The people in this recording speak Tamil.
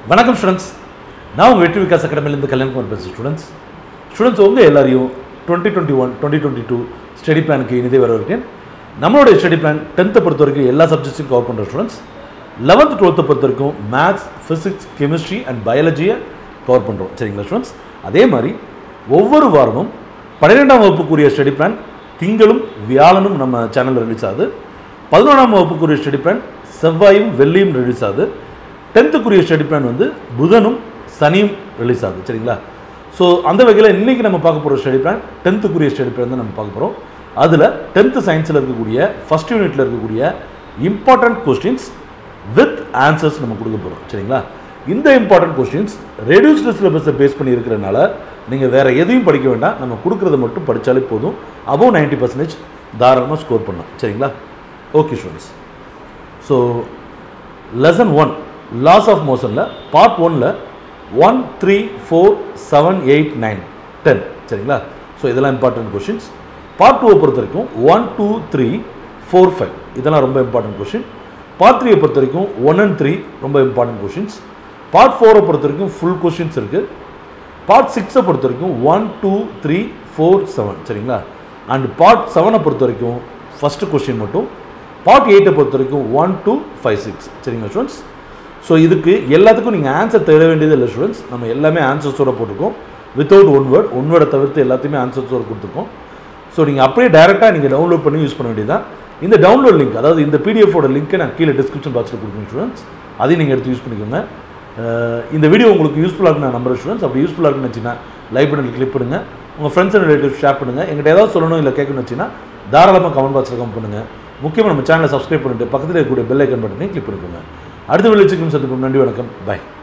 வணக்கம் ஸ்டூடெண்ட்ஸ் நான் உங்கள் வெற்றி விகாஸ் அகாடமிலேருந்து கல்யாணம் பேசுகிறேன் ஸ்டூடெண்ட்ஸ் ஸ்டூடெண்ட்ஸ் உங்கள் எல்லாரையும் twenty twenty one twenty twenty two study பிளானுக்கு இனிதே வரவிருக்கேன் நம்மளுடைய ஸ்டடி பிளான் டென்த்தை பொறுத்த வரைக்கும் எல்லா சப்ஜெக்ட்ஸையும் கவர் பண்ணுற ஸ்டூடெண்ட்ஸ் லெவன்த் டுவெல்த்தை பொறுத்த வரைக்கும் மேத்ஸ் ஃபிசிக்ஸ் கெமிஸ்ட்ரி அண்ட் பயாலஜியை கவர் பண்ணுறோம் சரிங்களா ஸ்டூடெண்ட்ஸ் அதே மாதிரி ஒவ்வொரு வாரமும் பன்னிரெண்டாம் வகுப்புக்குரிய ஸ்டடி பிளான் திங்களும் வியாழனும் நம்ம சேனலில் ரிலீஸ் ஆகுது பதினொன்றாம் வகுப்புக்குரிய ஸ்டடி பிளான் செவ்வாயும் வெள்ளியும் ரிலீஸ் ஆகுது டென்த்துக்குரிய ஸ்டடி பிளான் வந்து புதனும் சனியும் ரிலீஸ் ஆகுது சரிங்களா ஸோ அந்த வகையில் இன்றைக்கி நம்ம பார்க்க போகிற ஸ்டடி பிளான் டென்த்துக்குரிய ஸ்டடி பிளான் தான் நம்ம பார்க்க போகிறோம் அதில் டென்த்து சயின்ஸில் இருக்கக்கூடிய ஃபஸ்ட் யூனிட்டில் இருக்கக்கூடிய இம்பார்ட்டன்ட் கொஸ்டின்ஸ் வித் ஆன்சர்ஸ் நம்ம கொடுக்க போகிறோம் சரிங்களா இந்த இம்பார்ட்டன்ட் கொஸ்டின்ஸ் ரெடியூஸ்டு சிலபஸை பேஸ் பண்ணி இருக்கிறனால நீங்கள் வேறு எதையும் படிக்க வேண்டாம் நம்ம கொடுக்குறத மட்டும் படித்தாலே போதும் அபவ் நைன்ட்டி பர்சன்டேஜ் தாராளமாக ஸ்கோர் பண்ணலாம் சரிங்களா okay students so lesson one laws of மோஷனில் பார்ட் ஒனில் one three four seven eight nine ten சரிங்களா ஸோ இதெல்லாம் இம்பார்ட்டன்ட் கொஷின்ஸ் பார்ட் டூவை பொறுத்த வரைக்கும் one two three four five இதெல்லாம் ரொம்ப இம்பார்ட்டன்ட் கொஷின் பார்ட் த்ரீயை பொறுத்த வரைக்கும் ஒன் அண்ட் த்ரீ ரொம்ப இம்பார்ட்டன்ட் கொஷின்ஸ் பார்ட் ஃபோரை பொறுத்த வரைக்கும் ஃபுல் கொஷின்ஸ் இருக்குது பார்ட் சிக்ஸை பொறுத்த வரைக்கும் one two three four seven சரிங்களா அண்ட் பார்ட் செவனை பொறுத்த வரைக்கும் ஃபஸ்ட்டு கொஷின் மட்டும் பார்ட் எயிட்டை பொறுத்த வரைக்கும் ஒன் டூ ஃபைவ் சிக்ஸ் சரிங்களா ஸ்டூடெண்ட்ஸ் ஸோ இதுக்கு எல்லாத்துக்கும் நீங்கள் ஆன்சர் தேட வேண்டியது இல்லை ஸ்டூடெண்ட்ஸ் நம்ம எல்லாமே ஆன்சர்ஸோட போட்டிருக்கோம் வித்தவுட் ஒன் வேர்ட் ஒன் வேர்டை தவிர்த்து எல்லாத்தையுமே ஆன்சர்ஸோட கொடுத்துருக்கோம் ஸோ நீங்கள் அப்படியே டேரெக்டாக நீங்கள் டவுன்லோட் பண்ணி யூஸ் பண்ண வேண்டியதான் இந்த டவுன்லோட் லிங்க் அதாவது இந்த பிடிஎஃபோட லிங்க்கை நான் கீழே டிஸ்கிரிப்ஷன் பாக்ஸில் கொடுக்குறேன் ஸ்டூடெண்ட்ஸ் அதையும் நீங்கள் எடுத்து யூஸ் பண்ணிக்கோங்க அஹ் இந்த வீடியோ உங்களுக்கு யூஸ்ஃபுல்லாக இருக்கு நான் நம்புறேன் ஸ்டூடெண்ட்ஸ் அப்படி யூஸ்ஃபுல்லாக இருக்குன்னு வச்சுன்னா லைக் பண்ணி கிளிக் பண்ணுங்கள் உங்கள் ஃப்ரெண்ட்ஸ் அண்ட் ரிலேட்டிவ் ஷேர் பண்ணுங்கள் எங்கிட்ட ஏதாவது சொல்லணும் இல்லை கேட்கணும்னு வச்சுன்னா தாராளமாக கமெண்ட் பாக்ஸில் கமெண்ட் பண்ணுங்கள் முக்கியமாக நம்ம சேனலை சப்ஸ்கிரைப் பண்ணிட்டு பக்கத்தில் இருக்கக்கூடிய பெல் ஐக்கன் பட்டனையும் கிளிக் பண்ணிக்கோங்க அடுத்த வீடியோ வச்சுக்கணும் சந்திப்போம் நன்றி வணக்கம் பை